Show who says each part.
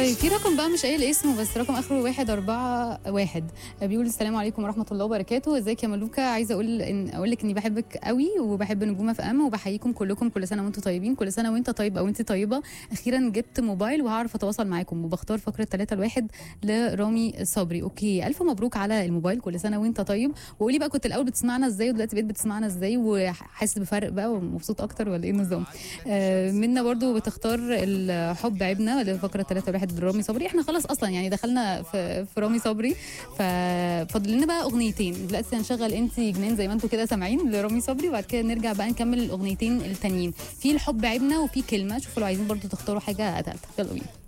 Speaker 1: طيب في رقم بقى مش قايل اسمه بس رقم اخره واحد أربعة واحد بيقول السلام عليكم ورحمه الله وبركاته ازيك يا ملوكه عايزه اقول ان اقول لك اني بحبك قوي وبحب نجوم اف ام وبحييكم كلكم كل سنه وانتم طيبين كل سنه وانت طيب او انت طيبه اخيرا جبت موبايل وهعرف اتواصل معاكم وبختار فقره 3 الواحد لرامي صبري اوكي الف مبروك على الموبايل كل سنه وانت طيب وقولي بقى كنت الاول بتسمعنا ازاي ودلوقتي بقيت بتسمعنا ازاي وحاسس بفرق بقى ومبسوط اكتر ولا ايه النظام آه منا برضو بتختار الحب عيبنا لفقره 3 الواحد لرامي صبري احنا خلاص اصلا يعني دخلنا في, في رامي صبري ففاضل لنا بقى اغنيتين دلوقتي هنشغل انت جنان زي ما انتم كده سامعين لرامي صبري وبعد كده نرجع بقى نكمل الاغنيتين التانيين في الحب عيبنا وفي كلمه شوفوا لو عايزين برضو تختاروا حاجه ثالثه يلا بينا